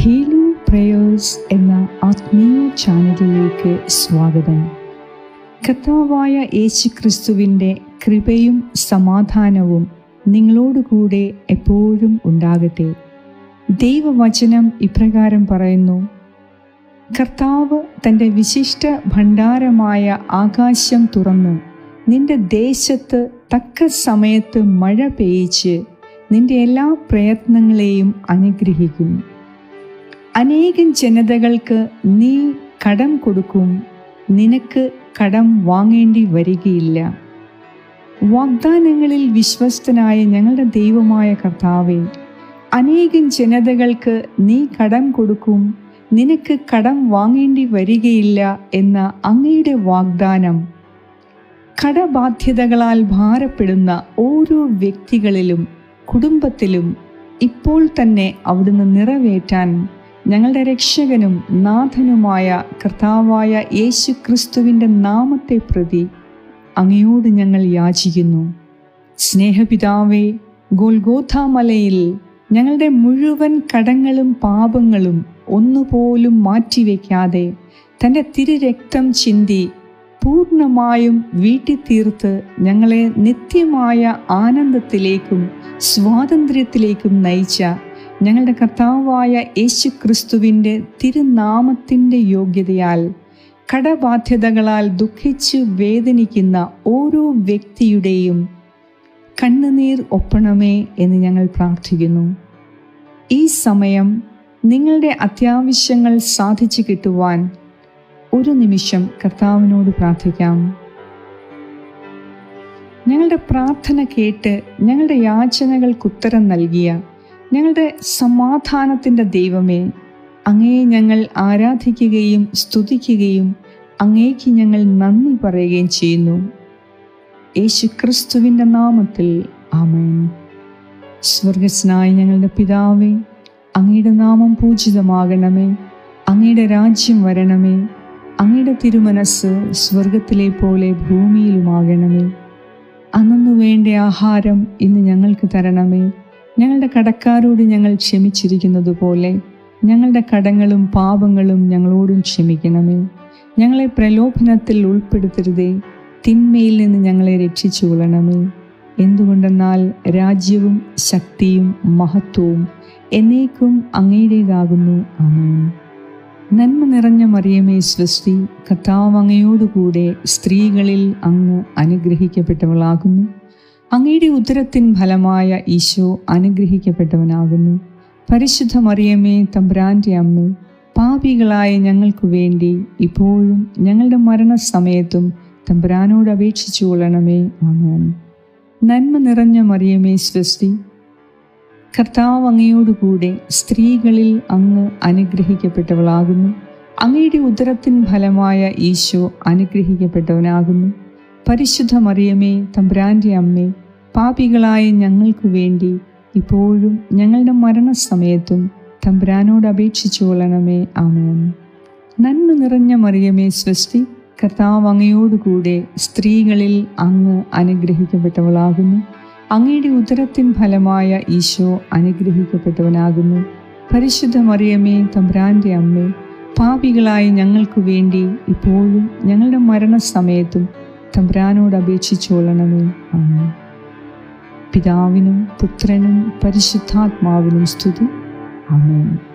healing prayers എന്ന ആത്മീയ ചാനലിലേക്ക് സ്വാഗതം കർത്താവായ യേശു ക്രിസ്തുവിൻ്റെ കൃപയും സമാധാനവും നിങ്ങളോടുകൂടെ എപ്പോഴും ഉണ്ടാകട്ടെ ദൈവവചനം ഇപ്രകാരം പറയുന്നു കർത്താവ് തൻ്റെ വിശിഷ്ട ഭണ്ഡാരമായ ആകാശം തുറന്ന് നിന്റെ ദേശത്ത് തക്ക സമയത്ത് മഴ പെയ്ച്ച് നിന്റെ എല്ലാ പ്രയത്നങ്ങളെയും അനുഗ്രഹിക്കും അനേകം ജനതകൾക്ക് നീ കടം കൊടുക്കും നിനക്ക് കടം വാങ്ങേണ്ടി വരികയില്ല വാഗ്ദാനങ്ങളിൽ വിശ്വസ്തനായ ഞങ്ങളുടെ ദൈവമായ കർത്താവെ അനേകം ജനതകൾക്ക് നീ കടം കൊടുക്കും നിനക്ക് കടം വാങ്ങേണ്ടി വരികയില്ല എന്ന അങ്ങയുടെ വാഗ്ദാനം കടബാധ്യതകളാൽ ഭാരപ്പെടുന്ന ഓരോ വ്യക്തികളിലും കുടുംബത്തിലും ഇപ്പോൾ തന്നെ അവിടുന്ന് നിറവേറ്റാൻ ഞങ്ങളുടെ രക്ഷകനും നാഥനുമായ കർത്താവായ യേശു ക്രിസ്തുവിൻ്റെ നാമത്തെ പ്രതി അങ്ങയോട് ഞങ്ങൾ യാചിക്കുന്നു സ്നേഹപിതാവേ ഗോൽഗോഥ മലയിൽ ഞങ്ങളുടെ മുഴുവൻ കടങ്ങളും പാപങ്ങളും ഒന്നുപോലും മാറ്റിവെക്കാതെ തൻ്റെ തിരുരക്തം ചിന്തി പൂർണ്ണമായും വീട്ടിത്തീർത്ത് ഞങ്ങളെ നിത്യമായ ആനന്ദത്തിലേക്കും സ്വാതന്ത്ര്യത്തിലേക്കും നയിച്ച ഞങ്ങളുടെ കർത്താവായ യേശു ക്രിസ്തുവിൻ്റെ തിരുനാമത്തിൻ്റെ യോഗ്യതയാൽ കടബാധ്യതകളാൽ ദുഃഖിച്ചു വേദനിക്കുന്ന ഓരോ വ്യക്തിയുടെയും കണ്ണുനീർ ഒപ്പണമേ എന്ന് ഞങ്ങൾ പ്രാർത്ഥിക്കുന്നു ഈ സമയം നിങ്ങളുടെ അത്യാവശ്യങ്ങൾ സാധിച്ചു കിട്ടുവാൻ ഒരു നിമിഷം കർത്താവിനോട് പ്രാർത്ഥിക്കാം ഞങ്ങളുടെ പ്രാർത്ഥന കേട്ട് ഞങ്ങളുടെ യാചനകൾക്ക് ഉത്തരം നൽകിയ ഞങ്ങളുടെ സമാധാനത്തിൻ്റെ ദൈവമേ അങ്ങയെ ഞങ്ങൾ ആരാധിക്കുകയും സ്തുതിക്കുകയും അങ്ങേക്ക് ഞങ്ങൾ നന്ദി പറയുകയും ചെയ്യുന്നു യേശു ക്രിസ്തുവിൻ്റെ നാമത്തിൽ ആമേൻ സ്വർഗസ്നായ ഞങ്ങളുടെ പിതാവേ അങ്ങയുടെ നാമം പൂജിതമാകണമേ അങ്ങയുടെ രാജ്യം വരണമേ അങ്ങയുടെ തിരുമനസ് സ്വർഗത്തിലെ പോലെ ഭൂമിയിലുമാകണമേ അന്നു വേണ്ട ആഹാരം ഇന്ന് ഞങ്ങൾക്ക് തരണമേ ഞങ്ങളുടെ കടക്കാരോട് ഞങ്ങൾ ക്ഷമിച്ചിരിക്കുന്നത് പോലെ ഞങ്ങളുടെ കടങ്ങളും പാപങ്ങളും ഞങ്ങളോടും ക്ഷമിക്കണമേ ഞങ്ങളെ പ്രലോഭനത്തിൽ ഉൾപ്പെടുത്തരുതേ തിന്മയിൽ നിന്ന് ഞങ്ങളെ രക്ഷിച്ചു കൊള്ളണമേ എന്തുകൊണ്ടെന്നാൽ രാജ്യവും ശക്തിയും മഹത്വവും എന്നേക്കും അങ്ങയുടേതാകുന്നു ആമേൻ നന്മ നിറഞ്ഞ മറിയമേ സ്വസ്തി കർത്താവ് അങ്ങയോടുകൂടെ സ്ത്രീകളിൽ അങ്ങ് അനുഗ്രഹിക്കപ്പെട്ടവളാകുന്നു അങ്ങയുടെ ഉദരത്തിൻ ഫലമായ ഈശോ അനുഗ്രഹിക്കപ്പെട്ടവനാകുന്നു പരിശുദ്ധ മറിയമേ തമ്പ്രാൻ്റെ അമ്മ പാപികളായ ഞങ്ങൾക്ക് വേണ്ടി ഇപ്പോഴും ഞങ്ങളുടെ മരണസമയത്തും തമ്പുരാനോട് അപേക്ഷിച്ചു കൊള്ളണമേ ആമേൻ നന്മ നിറഞ്ഞ മറിയമേ സ്വസ്തി കർത്താവ് അങ്ങയോടുകൂടെ സ്ത്രീകളിൽ അങ്ങ് അനുഗ്രഹിക്കപ്പെട്ടവളാകുന്നു അങ്ങയുടെ ഉദരത്തിൻ ഫലമായ ഈശോ അനുഗ്രഹിക്കപ്പെട്ടവനാകുന്നു പരിശുദ്ധ മറിയമേ തമ്പ്രാൻ്റെ അമ്മേ പാപികളായ ഞങ്ങൾക്ക് വേണ്ടി ഇപ്പോഴും ഞങ്ങളുടെ മരണസമയത്തും തമ്പ്രാനോട് അപേക്ഷിച്ചു കൊള്ളണമേ ആമേൻ നന്മ നിറഞ്ഞ മറിയമേ സ്വസ്തി കർത്താവ് അങ്ങയോടുകൂടെ സ്ത്രീകളിൽ അങ്ങ് അനുഗ്രഹിക്കപ്പെട്ടവളാകുന്നു അങ്ങയുടെ ഉദരത്തിൻ ഫലമായ ഈശോ അനുഗ്രഹിക്കപ്പെട്ടവനാകുന്നു പരിശുദ്ധ മറിയമേ തമ്പ്രാൻ്റെ അമ്മേ പാപികളായ ഞങ്ങൾക്ക് വേണ്ടി ഇപ്പോഴും ഞങ്ങളുടെ മരണസമയത്തും തമ്പ്രാനോട് അപേക്ഷിച്ചോളണമേ ആമേ പിതാവിനും പുത്രനും പരിശുദ്ധാത്മാവിനും സ്തുതി ആമേൻ